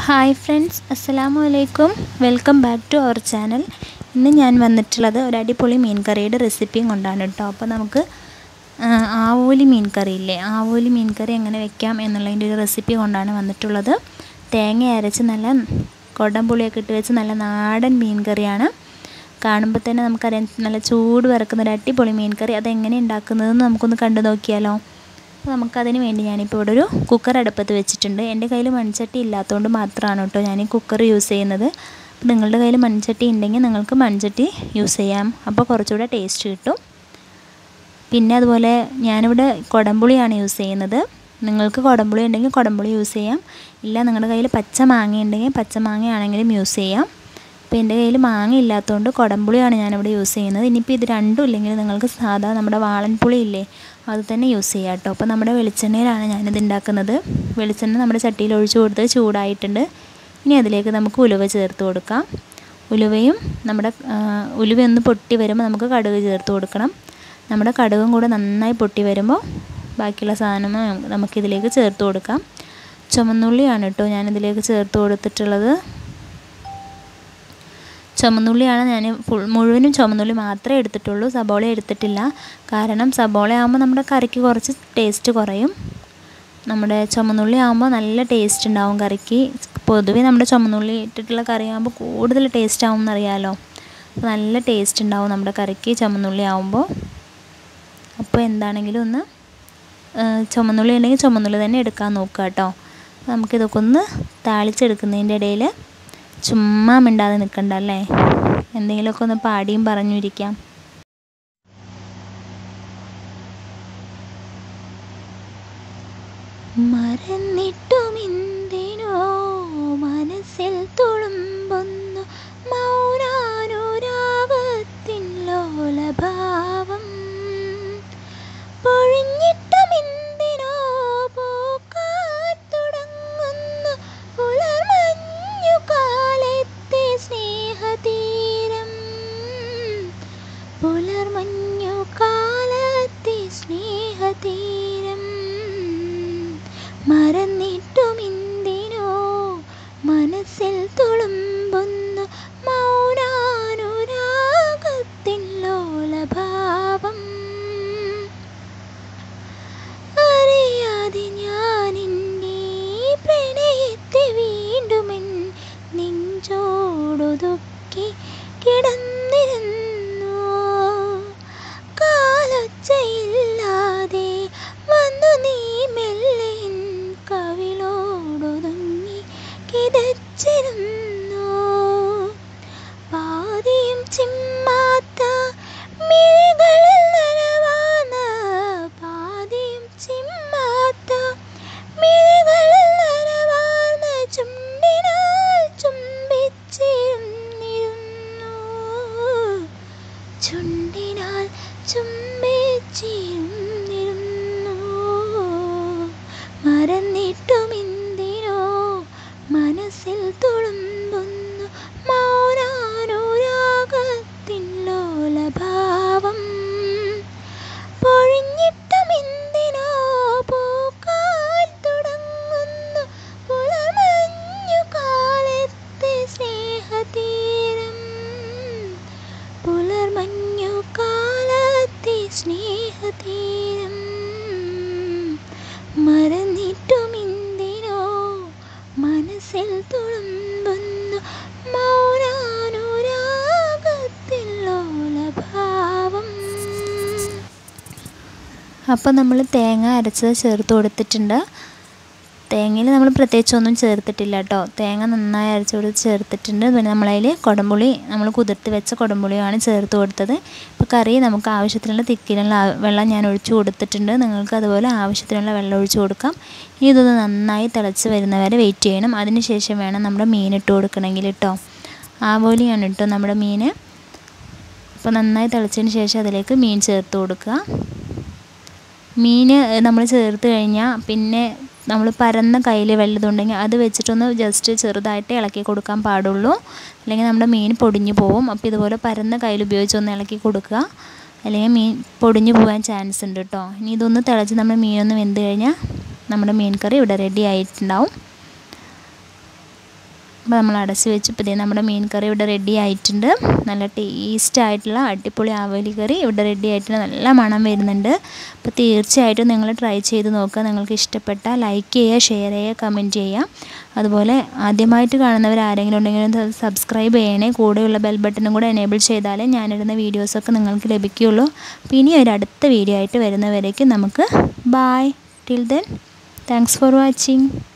hi friends അസ്സലാമു അലൈക്കും welcome back to our channel ഇന്ന് ഞാൻ വന്നിട്ടുള്ളത് ഒരു അടിപൊളി മീൻ കറിയുടെ റെസിപ്പിയും കൊണ്ടാണ് കേട്ടോ അപ്പോൾ നമുക്ക് ആ, ആവോലി മീൻ കറി ഇല്ലേ ആവോലി മീൻ കറി എങ്ങനെ വെക്കാം എന്നുള്ളതിൻ്റെ ഒരു റെസിപ്പി കൊണ്ടാണ് വന്നിട്ടുള്ളത് തേങ്ങ അരച്ച് നല്ല കൊടംപുളിയൊക്കെ ഇട്ട് വെച്ച് നല്ല നാടൻ മീൻ കറിയാണ് കാണുമ്പോൾ തന്നെ നമുക്കറിയാം നല്ല ചൂട് വറക്കുന്ന ഒരു അടിപൊളി മീൻ കറി അതെങ്ങനെ ഉണ്ടാക്കുന്നതെന്ന് നമുക്കൊന്ന് കണ്ടു നോക്കിയാലോ അപ്പോൾ നമുക്കതിന് വേണ്ടി ഞാനിപ്പോൾ ഇവിടെ ഒരു കുക്കർ അടുപ്പത്ത് വെച്ചിട്ടുണ്ട് എൻ്റെ കയ്യിൽ മൺചട്ടി ഇല്ലാത്തതുകൊണ്ട് മാത്രമാണ് കേട്ടോ ഞാൻ ഈ കുക്കർ യൂസ് ചെയ്യുന്നത് അപ്പോൾ നിങ്ങളുടെ കയ്യിൽ മൺചട്ടി ഉണ്ടെങ്കിൽ നിങ്ങൾക്ക് മൺചട്ടി യൂസ് ചെയ്യാം അപ്പോൾ കുറച്ചുകൂടെ ടേസ്റ്റ് കിട്ടും പിന്നെ അതുപോലെ ഞാനിവിടെ കുടംപുളിയാണ് യൂസ് ചെയ്യുന്നത് നിങ്ങൾക്ക് കുടംപുളി ഉണ്ടെങ്കിൽ കുടംപുളി യൂസ് ചെയ്യാം ഇല്ല നിങ്ങളുടെ കയ്യിൽ പച്ച മാങ്ങ ഉണ്ടെങ്കിൽ പച്ച മാങ്ങ ആണെങ്കിലും യൂസ് ചെയ്യാം അപ്പോൾ എൻ്റെ കയ്യിൽ മാങ്ങ ഇല്ലാത്തതുകൊണ്ട് കുടംപുളിയാണ് ഞാനിവിടെ യൂസ് ചെയ്യുന്നത് ഇനിയിപ്പോൾ ഇത് രണ്ടും ഇല്ലെങ്കിൽ നിങ്ങൾക്ക് സാധാ നമ്മുടെ വാളൻപുളി ഇല്ലേ അത് തന്നെ യൂസ് ചെയ്യാം കേട്ടോ അപ്പോൾ നമ്മുടെ വെളിച്ചെണ്ണയിലാണ് ഞാനിത് ഉണ്ടാക്കുന്നത് വെളിച്ചെണ്ണ നമ്മുടെ ചട്ടിയിൽ ഒഴിച്ചു കൊടുത്ത് ചൂടായിട്ടുണ്ട് ഇനി അതിലേക്ക് നമുക്ക് ഉലുവ ചേർത്ത് കൊടുക്കാം ഉലുവയും നമ്മുടെ ആ, ഉലുവ ഒന്ന് പൊട്ടി വരുമ്പോൾ നമുക്ക് കടുക് ചേർത്ത് കൊടുക്കണം നമ്മുടെ കടുകും കൂടെ നന്നായി പൊട്ടി വരുമ്പോൾ ബാക്കിയുള്ള സാധനം നമുക്കിതിലേക്ക് ചേർത്ത് കൊടുക്കാം ചുമന്നുള്ളിയാണ് കേട്ടോ ഞാനിതിലേക്ക് ചേർത്ത് കൊടുത്തിട്ടുള്ളത് ചുമന്നുള്ളിയാണ് ഞാൻ ഫുൾ മുഴുവനും ചുമന്നുള്ളി മാത്രമേ എടുത്തിട്ടുള്ളൂ സബോള എടുത്തിട്ടില്ല കാരണം സബോള ആകുമ്പോൾ നമ്മുടെ കറിക്ക് കുറച്ച് ടേസ്റ്റ് കുറയും നമ്മുടെ ചുമന്നുള്ളി ആകുമ്പോൾ നല്ല ടേസ്റ്റ് ഉണ്ടാവും കറിക്ക് പൊതുവേ നമ്മുടെ ചുമന്നുള്ളി ഇട്ടിട്ടുള്ള കറി ആകുമ്പോൾ കൂടുതൽ ടേസ്റ്റ് ആവും എന്നറിയാമല്ലോ അപ്പോൾ നല്ല ടേസ്റ്റ് ഉണ്ടാവും നമ്മുടെ കറിക്ക് ചുമന്നുള്ളി ആകുമ്പോൾ അപ്പോൾ എന്താണെങ്കിലും ഒന്ന് ആ, ചുമന്നുള്ളി ഉണ്ടെങ്കിൽ ചുമന്നുള്ളി തന്നെ എടുക്കാൻ നോക്കുക കേട്ടോ അപ്പോൾ നമുക്കിതൊക്കെ ഒന്ന് താളിച്ചെടുക്കുന്നതിൻ്റെ ഇടയിൽ ചുമ്മാ മിണ്ടാതെ നിൽക്കണ്ട അല്ലേ എന്തെങ്കിലുമൊക്കെ ഒന്ന് പാടിയും പറഞ്ഞു ഇരിക്കാം മറന്നിട്ടുമെന്തിനോ മനസ്സിൽ തുളുമ്പുന്നു മൗനാനുരാഗത്തിൻ ലോലഭാവം പൊഴിഞ്ഞിട്ടുമെന്തിനോ പോക്കാൻ തുടങ്ങുന്നു പുലർമഞ്ഞു കാലത്തെ സ്നേഹതീരം പുലർമഞ്ഞു കാലത്തെ സ്നേഹതീരം മറന്നിട്ടുമെന്തിനോ മനസ്സിൽ തുളുമ്പുന്നു മൗനാനുരാഗത്തിൻ ലോലഭാവം അറിയാതെ ഞാൻ എൻ്റെ പ്രണയത്തെ വീണ്ടുമെൻ നെഞ്ചോടൊതുക്കി കിടന്നിരുന്നു കാലൊച്ചയില്ലാതെ വന്നു നീ മെല്ലെ എൻ കവിളോടൊതുങ്ങി കിതച്ചിരുന്നു പാതിയും ചിമ്മാത്ത മിഴികളിൽ നനവാന പാതിയും ചിമ്മാത്ത മിഴികളിൽ നനവാർന്ന ചുണ്ടിനാൽ ചുംബിച്ചിരുന്നിരുന്നു ചുണ്ടിനാൽ ചുംബിച്ചിരുന്നിരുന്നു മറന്നിട്ടുമെന്തിനോ മനസ്സിൽ തുളുമ്പുന്നു മൗനാനുരാഗത്തിൻ ലോലഭാവം പൊഴിഞ്ഞിട്ടുമെന്തിനോ പൂക്കാൻ തുടങ്ങുന്നു പുലമഞ്ഞു കാലത്തെ സ്നേഹതീരം പുലർമഞ്ഞു കാലത്തെ സ്നേഹതീരം മറന്നിട്ടുമെന്തിനോ മനസ്സിൽ തുളുമ്പുന്നു മൗനാനുരാഗത്തിൽ ലോലഭാവം അപ്പോൾ നമ്മൾ തേങ്ങ അരച്ചത് ചേർത്ത് കൊടുത്തിട്ടുണ്ട് തേങ്ങയിൽ നമ്മൾ പ്രത്യേകിച്ച് ഒന്നും ചേർത്തിട്ടില്ല കേട്ടോ തേങ്ങ നന്നായി അരച്ച് കൊടുത്ത് ചേർത്തിട്ടുണ്ട് പിന്നെ നമ്മളതിൽ കുടംപുളി നമ്മൾ കുതിർത്ത് വെച്ച കുടംപുളിയാണ് ചേർത്ത് കൊടുത്തത് ഇപ്പോൾ കറി നമുക്ക് ആവശ്യത്തിനുള്ള തിക്കിനുള്ള ആ- വെള്ളം ഞാൻ ഒഴിച്ചു കൊടുത്തിട്ടുണ്ട് നിങ്ങൾക്ക് അതുപോലെ ആവശ്യത്തിനുള്ള വെള്ളം ഒഴിച്ചു കൊടുക്കാം ഇനി ഇതൊന്ന് നന്നായി തിളച്ച് വരുന്നവരെ വെയിറ്റ് ചെയ്യണം അതിന് ശേഷം വേണം നമ്മുടെ മീൻ ഇട്ട് കൊടുക്കണമെങ്കിൽ കേട്ടോ ആവോലിയാണ് കേട്ടോ നമ്മുടെ മീൻ അപ്പോൾ നന്നായി തിളച്ചതിന് ശേഷം അതിലേക്ക് മീൻ ചേർത്ത് കൊടുക്കുക മീൻ നമ്മൾ ചേർത്ത് കഴിഞ്ഞാൽ പിന്നെ നമ്മൾ പരന്ന കയ്യിൽ വല്ലതുണ്ടെങ്കിൽ അത് വെച്ചിട്ടൊന്ന് ജസ്റ്റ് ചെറുതായിട്ട് ഇളക്കി കൊടുക്കാൻ പാടുള്ളൂ അല്ലെങ്കിൽ നമ്മുടെ മീൻ പൊടിഞ്ഞു പോവും അപ്പോൾ ഇതുപോലെ പരന്ന കയ്യിൽ ഉപയോഗിച്ച് ഒന്ന് ഇളക്കി കൊടുക്കുക അല്ലെങ്കിൽ മീൻ പൊടിഞ്ഞു പോകാൻ ചാൻസ് ഉണ്ട് കേട്ടോ ഇനി ഇതൊന്ന് തിളച്ച് നമ്മൾ മീനൊന്ന് വെന്ത് കഴിഞ്ഞാൽ നമ്മുടെ മീൻ കറി ഇവിടെ റെഡി ആയിട്ടുണ്ടാവും അപ്പോൾ നമ്മൾ അടച്ച് വെച്ച് ഇപ്പോൾ നമ്മുടെ മീൻ കറി ഇവിടെ റെഡി ആയിട്ടുണ്ട് നല്ല ടേസ്റ്റ് ആയിട്ടുള്ള അടിപൊളി ആവോലി കറി ഇവിടെ റെഡി ആയിട്ടുണ്ട് നല്ല മണം വരുന്നുണ്ട് അപ്പോൾ തീർച്ചയായിട്ടും നിങ്ങൾ ട്രൈ ചെയ്ത് നോക്കുക നിങ്ങൾക്ക് ഇഷ്ടപ്പെട്ടാൽ ലൈക്ക് ചെയ്യുക ഷെയർ ചെയ്യുക കമൻറ്റ് ചെയ്യുക അതുപോലെ ആദ്യമായിട്ട് കാണുന്നവർ ആരെങ്കിലും ഉണ്ടെങ്കിൽ സബ്സ്ക്രൈബ് ചെയ്യണേ കൂടെയുള്ള ബെൽ ബട്ടണും കൂടെ എനേബിൾ ചെയ്താലേ ഞാനിടുന്ന വീഡിയോസൊക്കെ നിങ്ങൾക്ക് ലഭിക്കുകയുള്ളൂ അപ്പോൾ ഇനി ഒരു അടുത്ത വീഡിയോ ആയിട്ട് വരുന്നവരേക്കും നമുക്ക് bye till then thanks for watching